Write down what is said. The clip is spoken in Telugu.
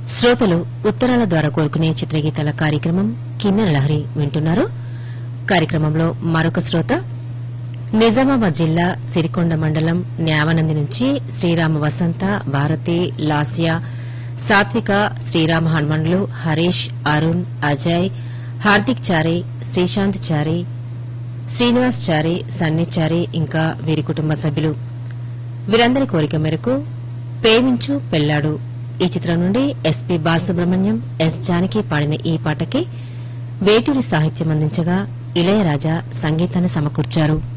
శ్రోతలు ఉత్తరాల ద్వారా కోరుకునే చిత్రగీతాల కార్యక్రమం కిన్నెర లహరి వింటున్నారు కార్యక్రమంలో మరొక శ్రోత నిజామాబాద్ జిల్లా సిరికొండ మండలం న్యావనంది నుంచి శ్రీరామ వసంత భారతి లాస్య సాత్విక శ్రీరామ హనుమన్లు హరీష్ అరుణ్ అజయ్ హార్దిక్ చారే శ్రీశాంత్ చారే శ్రీనివాస్ చారే సన్ని చారే ఇంకా వీరి కుటుంబ సభ్యులు వీరందరి కోరిక మేరకు ప్రేమించు పెళ్లాడు ఈ చిత్రం నుండి ఎస్పీ బాలసుబ్రహ్మణ్యం ఎస్ జానకి పాడిన ఈ పాటకి వేటూరి సాహిత్యం అందించగా ఇళయరాజా సంగీతాన్ని సమకూర్చారు